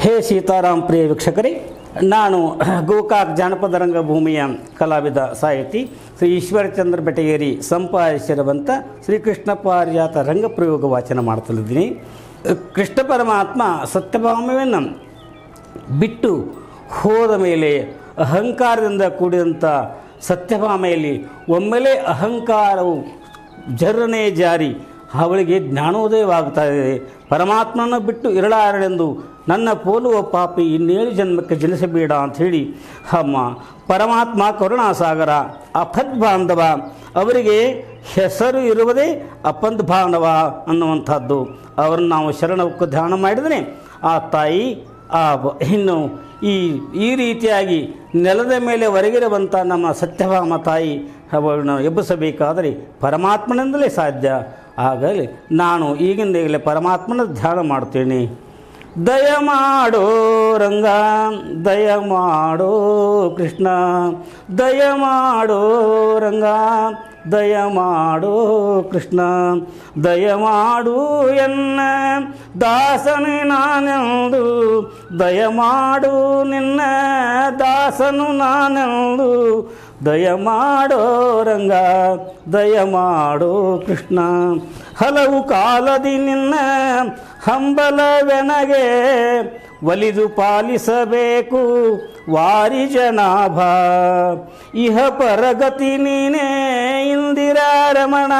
ಹೇ ಸೀತಾರಾಮ್ ಪ್ರಿಯ ವೀಕ್ಷಕರೇ ನಾನು ಗೋಕಾಕ್ ಜಾನಪದ ರಂಗಭೂಮಿಯ ಕಲಾವಿದ ಸಾಹಿತಿ ಶ್ರೀ ಈಶ್ವರಚಂದ್ರ ಬೆಟಗೇರಿ ಸಂಪಾದಿಸಿರುವಂಥ ಶ್ರೀಕೃಷ್ಣ ಪಾರಿಜಾತ ರಂಗಪ್ರಯೋಗ ವಾಚನ ಮಾಡ್ತಲಿದ್ದೀನಿ ಕೃಷ್ಣ ಪರಮಾತ್ಮ ಸತ್ಯಭಾಮವನ್ನು ಬಿಟ್ಟು ಹೋದ ಮೇಲೆ ಅಹಂಕಾರದಿಂದ ಕೂಡಿದಂಥ ಸತ್ಯಭಾಮೆಯಲ್ಲಿ ಒಮ್ಮೆಲೆ ಅಹಂಕಾರವು ಜರ್ರನೇ ಜಾರಿ ಅವಳಿಗೆ ಜ್ಞಾನೋದಯವಾಗ್ತಾ ಇದೆ ಪರಮಾತ್ಮನ ಬಿಟ್ಟು ಇರಲಾರಳೆಂದು ನನ್ನ ಪೋಲುವ ಪಾಪಿ ಇನ್ನೇಳು ಜನ್ಮಕ್ಕೆ ಜನಿಸಬೇಡ ಅಂಥೇಳಿ ಅಮ್ಮ ಪರಮಾತ್ಮ ಕರುಣಾಸಾಗರ ಅಫದ್ ಬಾಂಧವ ಅವರಿಗೆ ಹೆಸರು ಇರುವುದೇ ಅಪಂದ್ ಬಾಂಧವ ಅನ್ನುವಂಥದ್ದು ಅವರನ್ನು ನಾವು ಶರಣಕ್ಕೆ ಧ್ಯಾನ ಮಾಡಿದರೆ ಆ ತಾಯಿ ಆ ಬ- ಇನ್ನು ಈ ಈ ರೀತಿಯಾಗಿ ನೆಲದ ಮೇಲೆ ಹೊರಗಿರುವಂಥ ನಮ್ಮ ಸತ್ಯಭಾಮ ತಾಯಿ ಅವಳನ್ನು ಎಬ್ಬಿಸಬೇಕಾದರೆ ಪರಮಾತ್ಮನಿಂದಲೇ ಸಾಧ್ಯ ಆಗಲಿ ನಾನು ಈಗಿಂದೀಗಲೇ ಪರಮಾತ್ಮನ ಧ್ಯಾನ ಮಾಡ್ತೇನೆ ದಯ ಮಾಡೋ ರಂಗ ದಯ ಮಾಡೋ ಕೃಷ್ಣ ದಯ ಮಾಡೋ ರಂಗ ದಯ ಮಾಡೋ ಕೃಷ್ಣ ದಯ ಮಾಡು ಎನ್ನ ದಾಸನೇ ನಾನೆಂದು ದಯ ಮಾಡು ನಿನ್ನ ದಾಸನು ನಾನೆಂದು ದಯ ಮಾಡೋ ರಂಗ ದಯ ಮಾಡೋ ಕೃಷ್ಣ ಹಲವು ಕಾಲದಿ ನಿನ್ನ ಹಂಬಲವೆನಗೆ ಒಲಿದು ಪಾಲಿಸಬೇಕು ವಾರಿ ಜನಾಭ ಇಹ ಪರಗತಿ ನೀನೇ ಇಂದಿರಾ ರಮಣ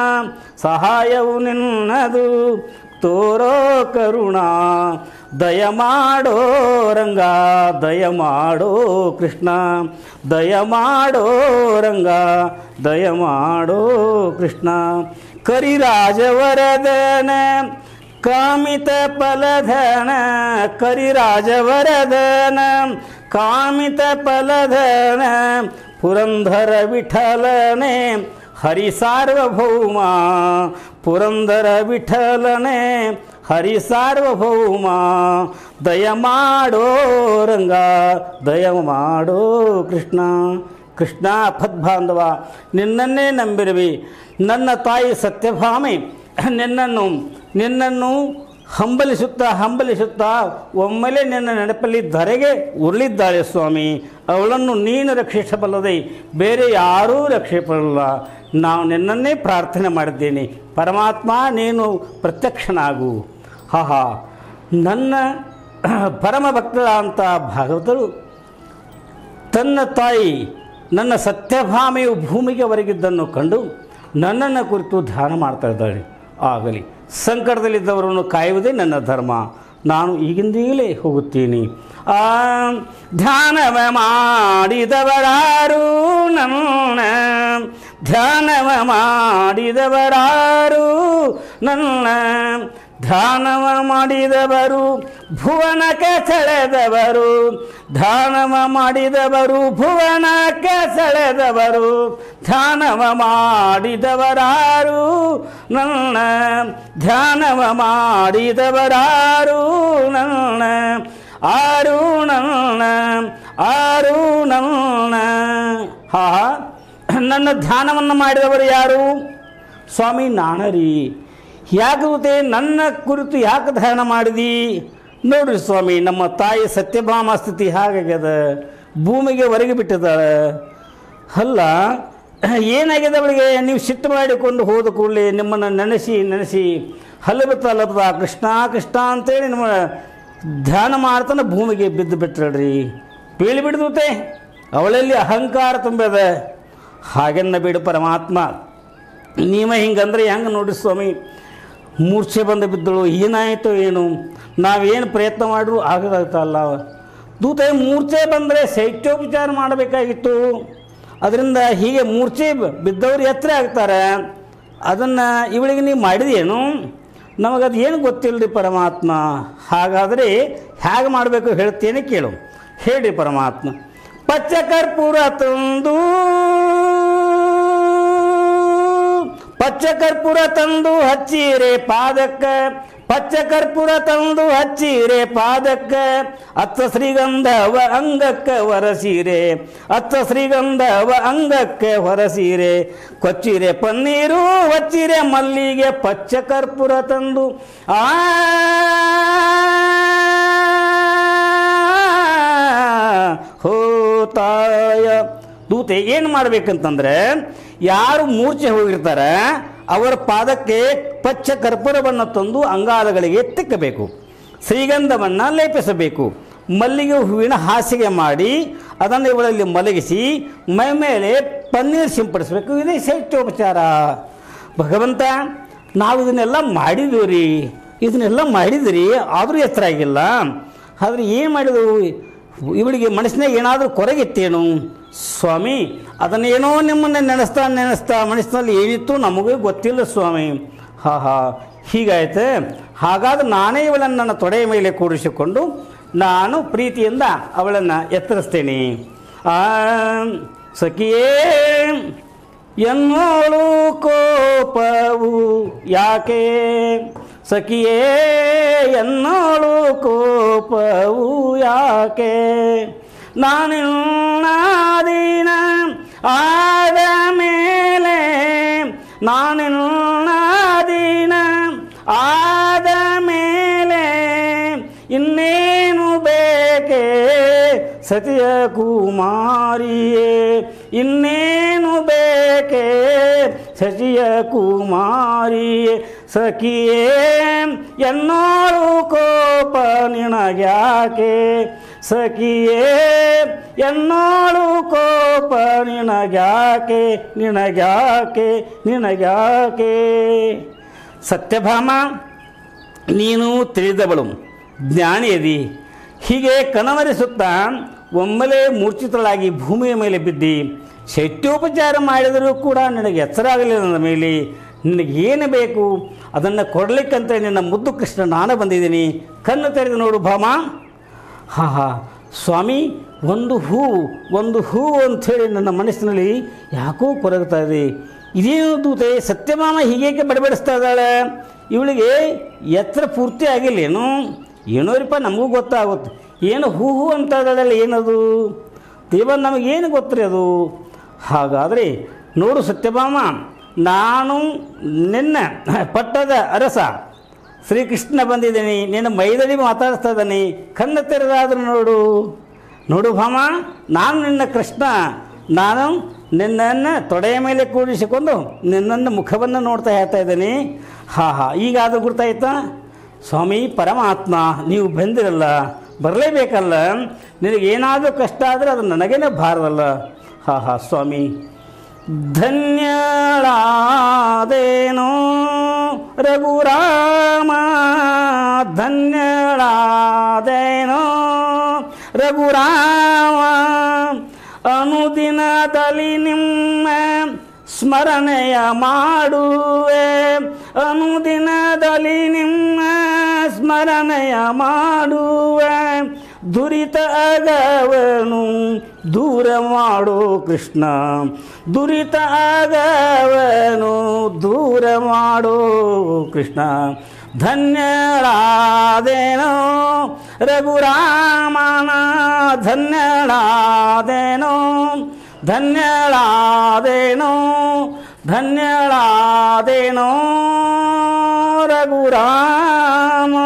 ಸಹಾಯವು ನಿನ್ನದು ತೋರೋ ಕರುಣ ದಯ ಮಾಡೋ ರಂಗ ದಯ ಮಾಡೋ ಕೃಷ್ಣ ದಯ ಮಾಡೋ ರಂಗ ದಯ ಮಾಡೋ ಕೃಷ್ಣ ಕರಿರಾಜವರದನ ಕಾಮಿತ ಫಲಧನ ಕರಿರಾಜವರದನ ಕಾಮಿತ ಫಲಧನ ಪುರಂದರ ವಿಠಲನೆ ಹರಿ ಸಾರ್ವಭೌಮ ಪುರಂದರ ವಿಠಲನೆ ಹರಿ ಸಾರ್ವಭೌಮ ದಯ ಮಾಡೋ ರಂಗ ದಯ ಮಾಡೋ ಕೃಷ್ಣ ಕೃಷ್ಣ ಫದ್ಬಾಂಧವ ನಿನ್ನನ್ನೇ ನಂಬಿರುವಿ ನನ್ನ ತಾಯಿ ಸತ್ಯಭಾಮೆ ನಿನ್ನನ್ನು ನಿನ್ನನ್ನು ಹಂಬಲಿಸುತ್ತಾ ಹಂಬಲಿಸುತ್ತಾ ಒಮ್ಮೆಲೆ ನಿನ್ನ ನೆನಪಲ್ಲಿ ಧರೆಗೆ ಉರುಳಿದ್ದಾಳೆ ಸ್ವಾಮಿ ಅವಳನ್ನು ನೀನು ರಕ್ಷಿಸಬಲ್ಲದೆ ಬೇರೆ ಯಾರೂ ರಕ್ಷಿಸಬಲ್ಲ ನಾವು ನಿನ್ನನ್ನೇ ಪ್ರಾರ್ಥನೆ ಮಾಡಿದ್ದೇನೆ ಪರಮಾತ್ಮ ನೀನು ಪ್ರತ್ಯಕ್ಷನಾಗು ಹಾಹಾ ನನ್ನ ಪರಮ ಭಕ್ತರಾದಂಥ ಭಾಗವತರು ತನ್ನ ತಾಯಿ ನನ್ನ ಸತ್ಯಭಾಮೆಯು ಭೂಮಿಗೆ ಹೊರಗಿದ್ದನ್ನು ಕಂಡು ನನ್ನನ್ನು ಕುರಿತು ಧ್ಯಾನ ಮಾಡ್ತಾ ಇದ್ದಾಳೆ ಆಗಲಿ ಸಂಕಟದಲ್ಲಿದ್ದವರನ್ನು ಕಾಯುವುದೇ ನನ್ನ ಧರ್ಮ ನಾನು ಈಗಿಂದೀಗಲೇ ಹೋಗುತ್ತೀನಿ ಆ ಧ್ಯಾನವ ಮಾಡಿದವರಾರು ನನ್ನ ಧ್ಯಾನವ ಮಾಡಿದವರಾರು ನನ್ನ ಧ್ಯಾನವ ಮಾಡಿದವರು ಭುವನಕ್ಕೆ ಸೆಳೆದವರು ಧ್ಯಾನವ ಮಾಡಿದವರು ಭುವನಕ್ಕೆ ಸೆಳೆದವರು ಧ್ಯಾನವ ಮಾಡಿದವರಾರು ನನ್ನ ಧ್ಯಾನವ ಮಾಡಿದವರಾರು ನನ್ನ ಆರು ನನ್ನ ಆರು ನನ್ನ ಹಾ ನನ್ನ ಧ್ಯಾನವನ್ನು ಮಾಡಿದವರು ಯಾರು ಸ್ವಾಮಿ ನಾಣರಿ ಯಾಕೆ ನನ್ನ ಕುರಿತು ಯಾಕೆ ಧ್ಯಾನ ಮಾಡಿದಿ ನೋಡ್ರಿ ಸ್ವಾಮಿ ನಮ್ಮ ತಾಯಿ ಸತ್ಯಭಾಮ ಸ್ಥಿತಿ ಹಾಗಾಗ್ಯದ ಭೂಮಿಗೆ ಹೊರಗೆ ಬಿಟ್ಟಿದ್ದಾಳೆ ಅಲ್ಲ ಏನಾಗಿದೆ ಅವಳಿಗೆ ನೀವು ಸಿಟ್ಟು ಮಾಡಿಕೊಂಡು ಹೋದ ಕೂಡಲೇ ನಿಮ್ಮನ್ನು ನೆನೆಸಿ ನೆನೆಸಿ ಹಲಬತ್ತ ಹಲಬತ್ತ ಕೃಷ್ಣ ಕೃಷ್ಣ ಅಂತೇಳಿ ನಿಮ್ಮ ಧ್ಯಾನ ಮಾಡ್ತಾನೆ ಭೂಮಿಗೆ ಬಿದ್ದು ಬಿಟ್ಟಳ್ರಿ ಬೀಳಿ ಬಿಡ್ದೂತೆ ಅವಳಲ್ಲಿ ಅಹಂಕಾರ ತುಂಬಿದ ಹಾಗೆನ್ನ ಬಿಡು ಪರಮಾತ್ಮ ನೀವ ಹಿಂಗಂದ್ರೆ ಹೆಂಗೆ ನೋಡ್ರಿ ಸ್ವಾಮಿ ಮೂರ್ಛೆ ಬಂದು ಬಿದ್ದಳು ಏನಾಯಿತು ಏನು ನಾವೇನು ಪ್ರಯತ್ನ ಮಾಡಿದ್ರು ಆಗದಾಗ್ತಲ್ಲ ದೂತ ಮೂರ್ಛೆ ಬಂದರೆ ಶೈತ್ಯೋಪಚಾರ ಮಾಡಬೇಕಾಗಿತ್ತು ಅದರಿಂದ ಹೀಗೆ ಮೂರ್ಛೆ ಬ- ಬಿದ್ದವರು ಎತ್ತರ ಆಗ್ತಾರೆ ಅದನ್ನು ಇವಳಿಗೆ ನೀವು ಮಾಡಿದೇನು ನಮಗದು ಏನು ಗೊತ್ತಿಲ್ಲ ರೀ ಪರಮಾತ್ಮ ಹಾಗಾದರೆ ಹೇಗೆ ಮಾಡಬೇಕು ಹೇಳ್ತೇನೆ ಕೇಳು ಹೇಳಿ ಪರಮಾತ್ಮ ಪಚ್ಚ ಕರ್ಪೂರ ತಂದು ಪಚ್ಚ ಕರ್ಪೂರ ತಂದು ಹಚ್ಚಿರೆ ಪಾದಕ್ಕ ಪಚ್ಚ ಕರ್ಪೂರ ತಂದು ಹಚ್ಚಿರೆ ಪಾದಕ್ಕ ಅತ್ತ ಶ್ರೀಗಂಧವ ಅಂಗಕ್ಕ ಹೊರಸೀರೆ ಅತ್ತ ಶ್ರೀಗಂಧವ ಅಂಗಕ್ಕೆ ಹೊರಸೀರೆ ಕೊಚ್ಚಿರೆ ಪನ್ನೀರು ಹಚ್ಚಿರೆ ಮಲ್ಲಿಗೆ ಪಚ್ಚ ಕರ್ಪೂರ ತಂದು ಆ ದೂತೆ ಏನು ಮಾಡಬೇಕಂತಂದ್ರೆ ಯಾರು ಮೂರ್ಛೆ ಹೋಗಿರ್ತಾರೆ ಅವರ ಪಾದಕ್ಕೆ ಪಚ್ಚ ಕರ್ಪೂರವನ್ನು ತಂದು ಅಂಗಾಲಗಳಿಗೆ ತಿಕ್ಕಬೇಕು ಶ್ರೀಗಂಧವನ್ನು ಲೇಪಿಸಬೇಕು ಮಲ್ಲಿಗೆ ಹೂವಿನ ಹಾಸಿಗೆ ಮಾಡಿ ಅದನ್ನು ಇವಳಲ್ಲಿ ಮಲಗಿಸಿ ಮೈ ಮೇಲೆ ಪನ್ನೀರ್ ಸಿಂಪಡಿಸಬೇಕು ಇದೇ ಶೈತ್ಯೋಪಚಾರ ಭಗವಂತ ನಾವು ಇದನ್ನೆಲ್ಲ ಮಾಡಿದ್ವಿ ರೀ ಇದನ್ನೆಲ್ಲ ಮಾಡಿದ್ರಿ ಆದರೂ ಎತ್ತರ ಆಗಿಲ್ಲ ಆದರೆ ಏನು ಮಾಡಿದವು ಇವಳಿಗೆ ಮನಸ್ಸಿನಾಗ ಏನಾದರೂ ಕೊರಗಿತ್ತೇನು ಸ್ವಾಮಿ ಅದನ್ನೇನೋ ನಿಮ್ಮನ್ನು ನೆನೆಸ್ತಾ ನೆನೆಸ್ತಾ ಮನಸ್ಸಿನಲ್ಲಿ ಏನಿತ್ತು ನಮಗೂ ಗೊತ್ತಿಲ್ಲ ಸ್ವಾಮಿ ಹಾ ಹಾ ಹೀಗಾಯ್ತೆ ಹಾಗಾದ್ರೆ ನಾನೇ ಇವಳನ್ನು ನನ್ನ ತೊಡೆಯ ಮೇಲೆ ಕೂಡಿಸಿಕೊಂಡು ನಾನು ಪ್ರೀತಿಯಿಂದ ಅವಳನ್ನು ಎತ್ತರಿಸ್ತೇನೆ ಆ ಸಖಿಯೇ ಎನ್ನೋಳು ಕೋಪವು ಯಾಕೆ ಸಖಿಯೇ ಎನ್ನೋಳು ಕೋಪವು ಯಾಕೆ ನಾನಿನ್ನಾದೀನ ಆದ ಮೇಲೆ ನಾನಿನ್ನಾದೀನ ಆದ ಮೇಲೆ ಇನ್ನೇನು ಬೇಕೆ ಸತಿಯ ಕುಮಾರಿಯೇ ಇನ್ನೇನು ಬೇಕೆ ಸತಿಯ ಕುಮಾರಿಯೇ ಸಖಿಯೇ ಎನ್ನೋಳು ಕೋಪ ನಿನಗ್ಯಾಕೆ ಸಖಿಯೇ ಎನ್ನೋಳು ಕೋಪ ನಿನಗ್ಯಾಕೆ ನಿನಗ್ಯಾಕೆ ನಿನಗ್ಯಾಕೆ ಸತ್ಯಭಾಮ ನೀನು ತಿಳಿದವಳು ಜ್ಞಾನಿಯದಿ ಹೀಗೆ ಕಣವರಿಸುತ್ತಾ ಒಮ್ಮೆಲೆ ಮೂರ್ಛಿತಳಾಗಿ ಭೂಮಿಯ ಮೇಲೆ ಬಿದ್ದಿ ಶೈತ್ಯೋಪಚಾರ ಮಾಡಿದರೂ ಕೂಡ ನಿನಗೆ ಎಚ್ಚರಾಗಲಿಲ್ಲ ನನ್ನ ಮೇಲೆ ನಿನಗೇನು ಬೇಕು ಅದನ್ನು ಕೊಡಲಿಕ್ಕಂತ ನಿನ್ನ ಮುದ್ದು ಕೃಷ್ಣ ನಾನು ಬಂದಿದ್ದೀನಿ ಕಣ್ಣು ತೆರೆದು ನೋಡು ಭಾಮ ಹಾ ಹಾ ಸ್ವಾಮಿ ಒಂದು ಹೂವು ಒಂದು ಹೂವು ಅಂಥೇಳಿ ನನ್ನ ಮನಸ್ಸಿನಲ್ಲಿ ಯಾಕೋ ಕೊರಗ್ತಾ ಇದೆ ಇದೇನು ದೂತೆ ಸತ್ಯಭಾಮ ಹೀಗೇಕೆ ಬಡಬಡಿಸ್ತಾ ಇದ್ದಾಳೆ ಇವಳಿಗೆ ಎತ್ತರ ಪೂರ್ತಿ ಆಗಿಲ್ಲೇನು ಏನೋ ರೀಪ ನಮಗೂ ಗೊತ್ತಾಗುತ್ತೆ ಏನು ಹೂ ಹೂ ಅಂತ ಇದ್ದಾಳಲ್ಲ ಏನದು ದೇವ ನಮಗೇನು ಗೊತ್ತ್ರಿ ಅದು ಹಾಗಾದರೆ ನೋಡು ಸತ್ಯಭಾಮ ನಾನು ನಿನ್ನ ಪಟ್ಟದ ಅರಸ ಶ್ರೀಕೃಷ್ಣ ಬಂದಿದ್ದೀನಿ ನಿನ್ನ ಮೈದಡಿ ಮಾತಾಡಿಸ್ತಾ ಇದ್ದಾನೆ ಕಣ್ಣು ತೆರೆದಾದರೂ ನೋಡು ನೋಡು ಭಾಮ ನಾನು ನಿನ್ನ ಕೃಷ್ಣ ನಾನು ನಿನ್ನನ್ನು ತೊಡೆಯ ಮೇಲೆ ಕೂಡಿಸಿಕೊಂಡು ನಿನ್ನನ್ನು ಮುಖವನ್ನು ನೋಡ್ತಾ ಹೇಳ್ತಾ ಇದ್ದೀನಿ ಹಾ ಹಾ ಈಗ ಅದು ಗುರ್ತಾಯ್ತಾ ಸ್ವಾಮಿ ಪರಮಾತ್ಮ ನೀವು ಬಂದಿರಲ್ಲ ಬರಲೇಬೇಕಲ್ಲ ನಿನಗೇನಾದರೂ ಕಷ್ಟ ಆದರೆ ಅದು ನನಗೇನೆ ಭಾರವಲ್ಲ ಹಾ ಹಾ ಸ್ವಾಮಿ ಧನ್ಯಳಾದೇನೋ ರಘುರಾಮ ಧನ್ಯಳಾದೇನೋ ರಘುರಾಮ ಅನುದಿನದಲ್ಲಿ ನಿಮ್ಮ ಸ್ಮರಣೆಯ ಮಾಡುವೆ ಅನುದಿನದಲ್ಲಿ ನಿಮ್ಮ ಸ್ಮರಣೆಯ ಮಾಡುವೆ ದುರಿತ ಆಗವನು ದೂರ ಮಾಡೋ ಕೃಷ್ಣ ದುರಿತ ಆಗವನು ದೂರ ಮಾಡೋ ಕೃಷ್ಣ ಧನ್ಯಳಾದೇನೋ ರಘುರಾಮನ ಧನ್ಯಳಾದೇನೋ ಧನ್ಯಳಾದೇನೋ ಧನ್ಯಳಾದೇನೋ ರಘುರಾಮ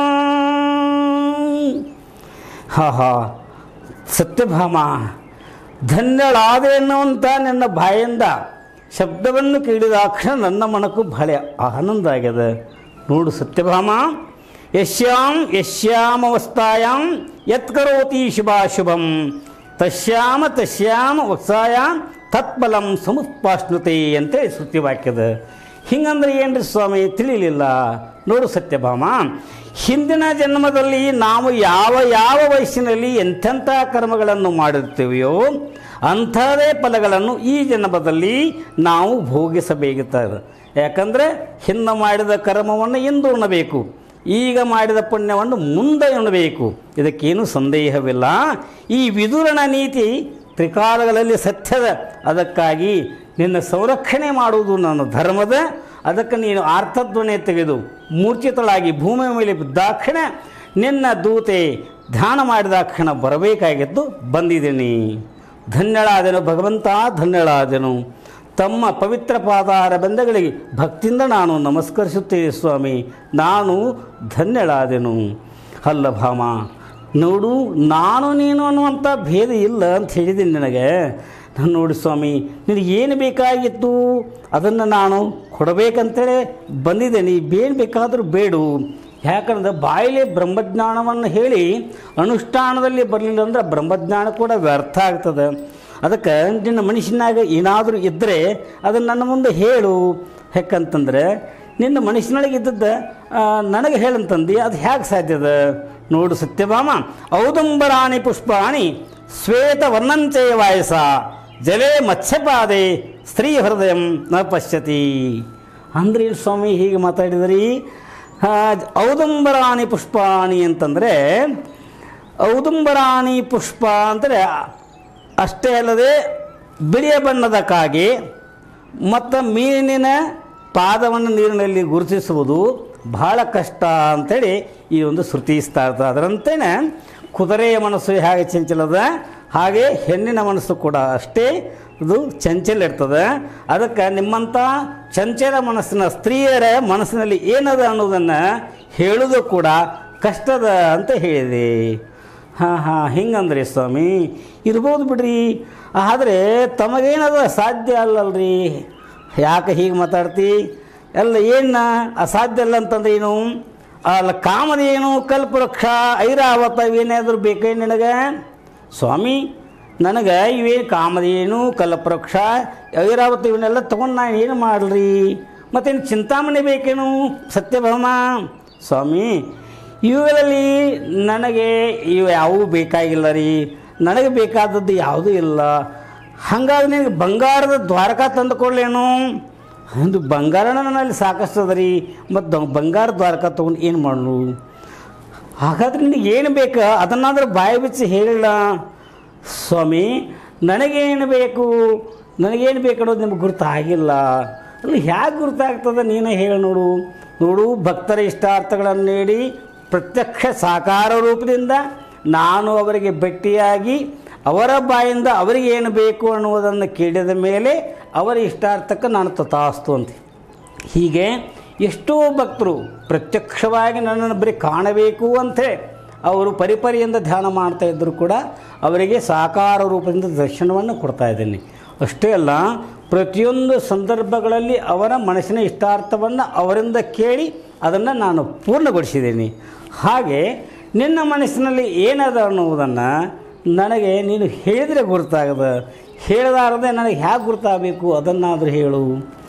ಹಾ ಹಾ ಸತ್ಯಭಾಮ ಧನ್ಯಳಾದೆ ಅನ್ನುವಂಥ ನನ್ನ ಬಾಯಿಂದ ಶಬ್ದವನ್ನು ಕೇಳಿದಾಕ್ಷಣ ನನ್ನ ಮನಕ್ಕೂ ಬಹಳ ಆನಂದ ಆಗ್ಯದ ನೋಡು ಸತ್ಯಭಾಮ ಯಶ್ಯಾಂ ಯಶ್ಯಾಮವಸ್ಥಾಯಾಂ ಯತ್ಕರೋತಿ ಶುಭಾಶುಭಂ ತಶ್ಯಾಮ ತಶ್ಯಾಮ ವತ್ಸಾಯಾಂ ತತ್ಫಲಂ ಸಮುತ್ಪಾಷ್ಣುತೆ ಅಂತೇಳಿ ಶ್ರುತಿವಾಕ್ಯದ ಹಿಂಗಂದ್ರೆ ಏನ್ರಿ ಸ್ವಾಮಿ ತಿಳಿಲಿಲ್ಲ ನೋಡು ಸತ್ಯಭಾಮ ಹಿಂದಿನ ಜನ್ಮದಲ್ಲಿ ನಾವು ಯಾವ ಯಾವ ವಯಸ್ಸಿನಲ್ಲಿ ಎಂಥೆಂಥ ಕರ್ಮಗಳನ್ನು ಮಾಡಿರ್ತೀವಿಯೋ ಅಂಥದೇ ಫಲಗಳನ್ನು ಈ ಜನ್ಮದಲ್ಲಿ ನಾವು ಭೋಗಿಸಬೇಕಿರ್ತದೆ ಯಾಕಂದರೆ ಹಿಂದೆ ಮಾಡಿದ ಕರ್ಮವನ್ನು ಇಂದು ಉಣ್ಣಬೇಕು ಈಗ ಮಾಡಿದ ಪುಣ್ಯವನ್ನು ಮುಂದೆ ಉಣ್ಣಬೇಕು ಇದಕ್ಕೇನು ಸಂದೇಹವಿಲ್ಲ ಈ ವಿದುರನ ನೀತಿ ತ್ರಿಕಾಲಗಳಲ್ಲಿ ಸತ್ಯದ ಅದಕ್ಕಾಗಿ ನಿನ್ನ ಸಂರಕ್ಷಣೆ ಮಾಡುವುದು ನನ್ನ ಧರ್ಮದ ಅದಕ್ಕೆ ನೀನು ಆರ್ತಧ್ವನಿ ತೆಗೆದು ಮೂರ್ಛಿತಳಾಗಿ ಭೂಮಿಯ ಮೇಲೆ ಬಿದ್ದಾಕ್ಷಣ ನಿನ್ನ ದೂತೆ ಧ್ಯಾನ ಮಾಡಿದಾಕ್ಷಣ ಬರಬೇಕಾಗಿದ್ದು ಬಂದಿದ್ದೀನಿ ಧನ್ಯಳಾದೆನು ಭಗವಂತ ಧನ್ಯಳಾದೆನು ತಮ್ಮ ಪವಿತ್ರ ಪಾದಾರ ಬಂಧಗಳಿಗೆ ಭಕ್ತಿಯಿಂದ ನಾನು ನಮಸ್ಕರಿಸುತ್ತೇನೆ ಸ್ವಾಮಿ ನಾನು ಧನ್ಯಳಾದೆನು ಅಲ್ಲ ಭಾಮ ನೋಡು ನಾನು ನೀನು ಅನ್ನುವಂಥ ಭೇದ ಇಲ್ಲ ಅಂತ ಹೇಳಿದ್ದೀನಿ ನಿನಗೆ ನೋಡಿ ಸ್ವಾಮಿ ನಿನಗೆ ಏನು ಬೇಕಾಗಿತ್ತು ಅದನ್ನು ನಾನು ಕೊಡಬೇಕಂತೇಳಿ ಬಂದಿದ್ದೇನೆ ಏನು ಬೇಕಾದರೂ ಬೇಡು ಯಾಕಂದ್ರೆ ಬಾಯಿಲೆ ಬ್ರಹ್ಮಜ್ಞಾನವನ್ನು ಹೇಳಿ ಅನುಷ್ಠಾನದಲ್ಲಿ ಬರಲಿಲ್ಲ ಅಂದ್ರೆ ಬ್ರಹ್ಮಜ್ಞಾನ ಕೂಡ ವ್ಯರ್ಥ ಆಗ್ತದೆ ಅದಕ್ಕೆ ನಿನ್ನ ಮನುಷ್ಯನಾಗ ಏನಾದರೂ ಇದ್ದರೆ ಅದನ್ನು ನನ್ನ ಮುಂದೆ ಹೇಳು ಯಾಕಂತಂದ್ರೆ ನಿನ್ನ ಮನುಷ್ಯನೊಳಗೆ ಇದ್ದದ್ದ ಆ, ನನಗೆ ಹೇಳಂತಂದು ಅದು ಹೇಗೆ ಸಾಧ್ಯದ ನೋಡು ಸತ್ಯಭಾಮ ಔದಂಬರಾಣಿ ಪುಷ್ಪಾಣಿ ಶ್ವೇತ ವರ್ಣಂಚಯ ವಾಯಸ ಜಲೇ ಮತ್ಸ್ಯಪಾದೆ ಸ್ತ್ರೀ ಹೃದಯಂ ನ ಪಶ್ಯತಿ ಅಂದ್ರೆ ಏನು ಸ್ವಾಮಿ ಹೀಗೆ ಮಾತಾಡಿದ್ರಿ ಆ, ಔದಂಬರಾಣಿ ಪುಷ್ಪಾಣಿ ಅಂತಂದರೆ ಔದುಂಬರಾಣಿ ಪುಷ್ಪ ಅಂದರೆ ಅಷ್ಟೇ ಅಲ್ಲದೆ ಬಿಳಿಯ ಬಣ್ಣದ ಕಾಗೆ ಮತ್ತು ಮೀನಿನ ಪಾದವನ್ನು ನೀರಿನಲ್ಲಿ ಗುರುತಿಸುವುದು ಬಹಳ ಕಷ್ಟ ಅಂತೇಳಿ ಈ ಒಂದು ಶ್ರುತಿ ಇರ್ತಾ ಅದರಂತೆಯೇ ಕುದುರೆಯ ಮನಸ್ಸು ಹೇಗೆ ಚಂಚಲದ ಹಾಗೆ ಹೆಣ್ಣಿನ ಮನಸ್ಸು ಕೂಡ ಅಷ್ಟೇ ಇದು ಚಂಚಲ ಇರ್ತದೆ ಅದಕ್ಕೆ ನಿಮ್ಮಂಥ ಚಂಚಲ ಮನಸ್ಸಿನ ಸ್ತ್ರೀಯರ ಮನಸ್ಸಿನಲ್ಲಿ ಏನದ ಅನ್ನೋದನ್ನು ಹೇಳೋದು ಕೂಡ ಕಷ್ಟದ ಅಂತ ಹೇಳಿದೆ ಹಾಂ ಹಾಂ ಹಿಂಗಂದ್ರಿ ಸ್ವಾಮಿ ಇರ್ಬೋದು ಬಿಡ್ರಿ ಆದರೆ ತಮಗೇನದ ಸಾಧ್ಯ ಅಲ್ಲಲ್ರಿ ಯಾಕೆ ಹೀಗೆ ಮಾತಾಡ್ತಿ ಎಲ್ಲ ಏನು ಅಸಾಧ್ಯ ಅಲ್ಲ ಅಂತಂದ್ರೆ ಏನು ಅಲ್ಲ ಕಾಮಧೇನು ಕಲ್ಪವೃಕ್ಷ ಐರಾವತ ಇವೇನಾದರೂ ಬೇಕೇ ನಿನಗೆ ಸ್ವಾಮಿ ನನಗೆ ಇವೇನು ಕಾಮಧೇನು ಕಲ್ಪವೃಕ್ಷ ಐರಾವತ ಇವನ್ನೆಲ್ಲ ತೊಗೊಂಡು ನಾನು ಏನು ಮಾಡಲಿ ಮತ್ತೇನು ಚಿಂತಾಮಣಿ ಬೇಕೇನು ಸತ್ಯಭಾಮ ಸ್ವಾಮಿ ಇವುಗಳಲ್ಲಿ ನನಗೆ ಇವು ಯಾವುವು ಬೇಕಾಗಿಲ್ಲ ರೀ ನನಗೆ ಬೇಕಾದದ್ದು ಯಾವುದೂ ಇಲ್ಲ ಹಾಗಾಗಿ ನಿನಗೆ ಬಂಗಾರದ ದ್ವಾರಕ ತಂದುಕೊಳ್ಳೇನು ಒಂದು ಬಂಗಾರನ ನನ್ನಲ್ಲಿ ಸಾಕಷ್ಟು ಅದ ರೀ ಮತ್ತು ಬಂಗಾರ ದ್ವಾರಕ ತೊಗೊಂಡು ಏನು ಮಾಡು ಹಾಗಾದ್ರೆ ನಿನಗೆ ಏನು ಬೇಕು ಅದನ್ನಾದರೂ ಬಾಯಿ ಬಿಚ್ಚಿ ಹೇಳಿಲ್ಲ ಸ್ವಾಮಿ ನನಗೇನು ಬೇಕು ನನಗೇನು ಬೇಕು ಅನ್ನೋದು ನಿಮ್ಗೆ ಗುರುತಾಗಿಲ್ಲ ಅಲ್ಲಿ ಹೇಗೆ ಗುರುತಾಗ್ತದೆ ನೀನೇ ಹೇಳಿ ನೋಡು ನೋಡು ಭಕ್ತರ ಇಷ್ಟಾರ್ಥಗಳನ್ನು ನೀಡಿ ಪ್ರತ್ಯಕ್ಷ ಸಾಕಾರ ರೂಪದಿಂದ ನಾನು ಅವರಿಗೆ ಭೇಟಿಯಾಗಿ ಅವರ ಬಾಯಿಂದ ಅವರಿಗೆ ಏನು ಬೇಕು ಅನ್ನುವುದನ್ನು ಕೇಳಿದ ಮೇಲೆ ಅವರ ಇಷ್ಟಾರ್ಥಕ್ಕೆ ನಾನು ತಥಾಸ್ತು ಅಂತ ಹೀಗೆ ಎಷ್ಟೋ ಭಕ್ತರು ಪ್ರತ್ಯಕ್ಷವಾಗಿ ನನ್ನನ್ನು ಬರೀ ಕಾಣಬೇಕು ಅಂಥೇಳಿ ಅವರು ಪರಿಪರಿಯಿಂದ ಧ್ಯಾನ ಮಾಡ್ತಾ ಇದ್ದರೂ ಕೂಡ ಅವರಿಗೆ ಸಾಕಾರ ರೂಪದಿಂದ ದರ್ಶನವನ್ನು ಕೊಡ್ತಾ ಇದ್ದೀನಿ ಅಷ್ಟೇ ಅಲ್ಲ ಪ್ರತಿಯೊಂದು ಸಂದರ್ಭಗಳಲ್ಲಿ ಅವರ ಮನಸ್ಸಿನ ಇಷ್ಟಾರ್ಥವನ್ನು ಅವರಿಂದ ಕೇಳಿ ಅದನ್ನು ನಾನು ಪೂರ್ಣಗೊಳಿಸಿದ್ದೀನಿ ಹಾಗೆ ನಿನ್ನ ಮನಸ್ಸಿನಲ್ಲಿ ಏನದ ಅನ್ನುವುದನ್ನು ನನಗೆ ನೀನು ಹೇಳಿದರೆ ಗುರುತಾಗದ ಹೇಳದಾರದೆ ನನಗೆ ಹೇಗೆ ಗುರುತಾಗಬೇಕು ಅದನ್ನಾದರೂ ಹೇಳು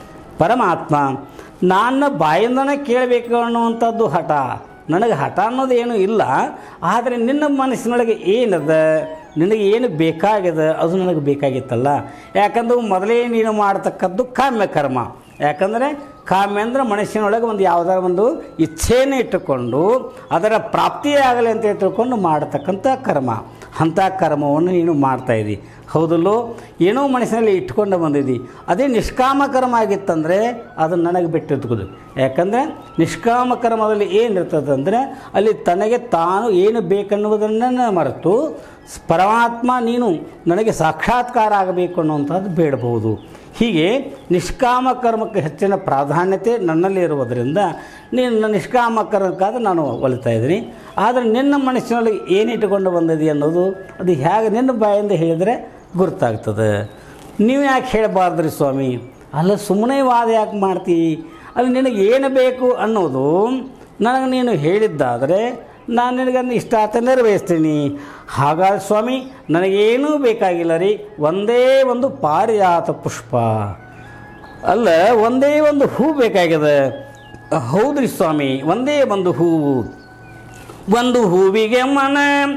ಪರಮಾತ್ಮ ನನ್ನ ಬಾಯಿಂದನೇ ಕೇಳಬೇಕು ಅನ್ನುವಂಥದ್ದು ಹಠ ನನಗೆ ಹಠ ಅನ್ನೋದು ಏನೂ ಇಲ್ಲ ಆದರೆ ನಿನ್ನ ಮನಸ್ಸಿನೊಳಗೆ ಏನದ ನಿನಗೆ ಏನು ಬೇಕಾಗಿದೆ ಅದು ನನಗೆ ಬೇಕಾಗಿತ್ತಲ್ಲ ಯಾಕಂದ್ರೆ ಮೊದಲೇ ನೀನು ಮಾಡ್ತಕ್ಕದ್ದು ಕಾಮ್ಯ ಕರ್ಮ ಯಾಕಂದರೆ ಕಾಮ್ಯ ಅಂದರೆ ಮನುಷ್ಯನೊಳಗೆ ಒಂದು ಯಾವುದಾರ ಒಂದು ಇಚ್ಛೆಯನ್ನು ಇಟ್ಟುಕೊಂಡು ಅದರ ಪ್ರಾಪ್ತಿಯಾಗಲಿ ಅಂತ ತಿಳ್ಕೊಂಡು ಮಾಡತಕ್ಕಂಥ ಕರ್ಮ ಅಂಥ ಕರ್ಮವನ್ನು ನೀನು ಮಾಡ್ತಾಯಿದ್ದಿ ಹೌದಲ್ಲೋ ಏನೋ ಮನಸ್ಸಿನಲ್ಲಿ ಇಟ್ಕೊಂಡು ಬಂದಿದ್ದಿ ಅದೇ ನಿಷ್ಕಾಮ ಕರ್ಮ ಆಗಿತ್ತಂದರೆ ಅದು ನನಗೆ ಬಿಟ್ಟಿರ್ತದೆ ಯಾಕಂದರೆ ನಿಷ್ಕಾಮ ಕರ್ಮದಲ್ಲಿ ಏನಿರ್ತದೆ ಅಂದರೆ ಅಲ್ಲಿ ತನಗೆ ತಾನು ಏನು ಬೇಕನ್ನುವುದನ್ನು ಮರೆತು ಸ್- ಪರಮಾತ್ಮ ನೀನು ನನಗೆ ಸಾಕ್ಷಾತ್ಕಾರ ಆಗಬೇಕು ಅನ್ನುವಂಥದ್ದು ಬೇಡಬಹುದು ಹೀಗೆ ನಿಷ್ಕಾಮ ಕರ್ಮಕ್ಕೆ ಹೆಚ್ಚಿನ ಪ್ರಾಧಾನ್ಯತೆ ನನ್ನಲ್ಲಿ ಇರುವುದರಿಂದ ನಿನ್ನ ನಿಷ್ಕಾಮ ಕರ್ಮಕ್ಕಾದ್ರೆ ನಾನು ಒಲಿತಾ ಇದ್ದೀನಿ ಆದರೆ ನಿನ್ನ ಮನಸ್ಸಿನಲ್ಲಿ ಏನಿಟ್ಟುಕೊಂಡು ಬಂದಿದೆ ಅನ್ನೋದು ಅದು ಹೇಗೆ ನಿನ್ನ ಬಾಯಿಂದ ಹೇಳಿದರೆ ಗುರುತಾಗ್ತದೆ ನೀವು ಯಾಕೆ ಹೇಳಬಾರ್ದ್ರಿ ಸ್ವಾಮಿ ಅಲ್ಲ ಸುಮ್ಮನೆ ವಾದ ಯಾಕೆ ಮಾಡ್ತಿ ಅಲ್ಲಿ ನಿನಗೆ ಏನು ಬೇಕು ಅನ್ನೋದು ನನಗೆ ನೀನು ಹೇಳಿದ್ದಾದರೆ ನಾನು ನಿನಗನ್ನು ಇಷ್ಟಾರ್ಥ ನೆರವೇರಿಸ್ತೀನಿ ಹಾಗಾದ್ರೆ ಸ್ವಾಮಿ ನನಗೇನೂ ಬೇಕಾಗಿಲ್ಲ ರೀ ಒಂದೇ ಒಂದು ಪಾರಿಜಾತ ಪುಷ್ಪ ಅಲ್ಲ ಒಂದೇ ಒಂದು ಹೂ ಬೇಕಾಗಿದೆ ಹೌದ್ರಿ ಸ್ವಾಮಿ ಒಂದೇ ಒಂದು ಹೂವು ಒಂದು ಹೂವಿಗೆ ಮನ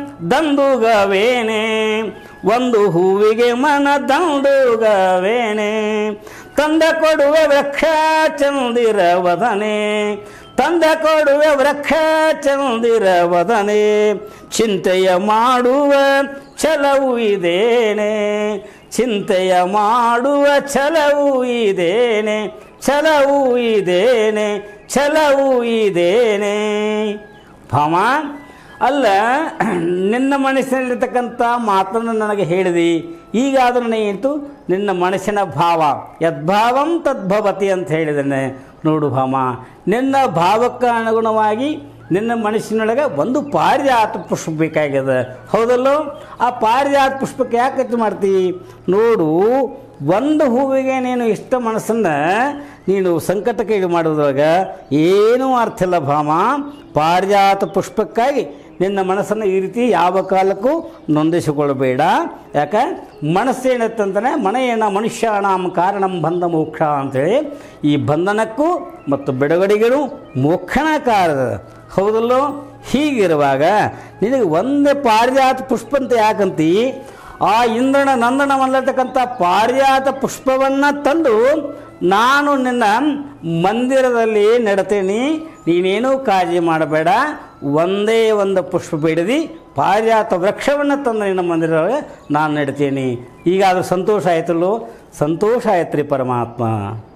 ದಂಡುಗವೇನೆ ಒಂದು ಹೂವಿಗೆ ಮನ ದಂಡುಗವೇನೆ ತಂದ ಕೊಡುವೆ ವೃಕ್ಷ ಚಂದಿರ ವದನೆ ತಂದ ಕೊಡುವೆ ವೃಕ್ಷ ಚಂದಿರ ವದನೆ ಚಿಂತೆಯ ಮಾಡುವ ಛಲವು ಇದೇನೆ ಚಿಂತೆಯ ಮಾಡುವ ಛಲವು ಇದೇನೆ ಛಲವು ಇದೇನೆ ಛಲವು ಇದೇನೆ ಭಾಮ ಅಲ್ಲ ನಿನ್ನ ಮನಸ್ಸಿನಲ್ಲಿರ್ತಕ್ಕಂಥ ಮಾತನ್ನು ನನಗೆ ಹೇಳಿದಿ ಈಗಾದರೂ ಏನಿತ್ತು ನಿನ್ನ ಮನಸ್ಸಿನ ಭಾವ ಯದ್ಭಾವಂ ತದ್ಭವತಿ ಅಂತ ಹೇಳಿದ್ದೇನೆ ನೋಡು ಭಾಮ ನಿನ್ನ ಭಾವಕ್ಕೆ ಅನುಗುಣವಾಗಿ ನಿನ್ನ ಮನಸ್ಸಿನೊಳಗೆ ಒಂದು ಪಾರಿಜಾತ ಪುಷ್ಪ ಬೇಕಾಗ್ಯದ ಹೌದಲ್ಲೋ ಆ ಪಾರಿಜಾತ ಪುಷ್ಪಕ್ಕೆ ಯಾಕೆ ಖರ್ಚು ಮಾಡ್ತಿ ನೋಡು ಒಂದು ಹೂವಿಗೆ ನೀನು ಇಷ್ಟ ಮನಸ್ಸನ್ನು ನೀನು ಸಂಕಟಕ್ಕೆ ಇದು ಮಾಡೋದ್ರೊಳಗೆ ಏನೂ ಅರ್ಥ ಇಲ್ಲ ಭಾಮ ಪಾರಿಜಾತ ಪುಷ್ಪಕ್ಕಾಗಿ ನಿನ್ನ ಮನಸ್ಸನ್ನು ಈ ರೀತಿ ಯಾವ ಕಾಲಕ್ಕೂ ನೊಂದಿಸಿಕೊಳ್ಳಬೇಡ ಯಾಕೆ ಮನಸ್ಸೇನತ್ತಂತಾನೆ ಮನೆಯೇನ ಮನುಷ್ಯಾಣಂ ಕಾರಣಂ ಬಂಧ ಮೋಕ್ಷ ಅಂತೇಳಿ ಈ ಬಂಧನಕ್ಕೂ ಮತ್ತು ಬಿಡುಗಡೆಗೂ ಮೋಕ್ಷಣ ಕಾರದ ಹೌದಲ್ಲೋ ಹೀಗಿರುವಾಗ ನಿನಗೆ ಒಂದೇ ಪಾರಿಜಾತ ಪುಷ್ಪ ಅಂತ ಯಾಕಂತಿ ಆ ಇಂದ್ರನ ನಂದನವಲ್ಲತಕ್ಕಂಥ ಪಾರಿಜಾತ ಪುಷ್ಪವನ್ನು ತಂದು ನಾನು ನಿನ್ನ ಮಂದಿರದಲ್ಲಿ ನೆಡ್ತೇನೆ ನೀನೇನೂ ಕಾಳಜಿ ಮಾಡಬೇಡ ಒಂದೇ ಒಂದು ಪುಷ್ಪ ಬಿಡದಿ ಪಾರಿಜಾತ ವೃಕ್ಷವನ್ನು ತಂದು ನಿನ್ನ ಮಂದಿರದೊಳಗೆ ನಾನು ನೆಡ್ತೀನಿ ಈಗ ಅದು ಸಂತೋಷ ಆಯ್ತಲ್ಲೋ ಸಂತೋಷ ಆಯ್ತು ರೀ ಪರಮಾತ್ಮ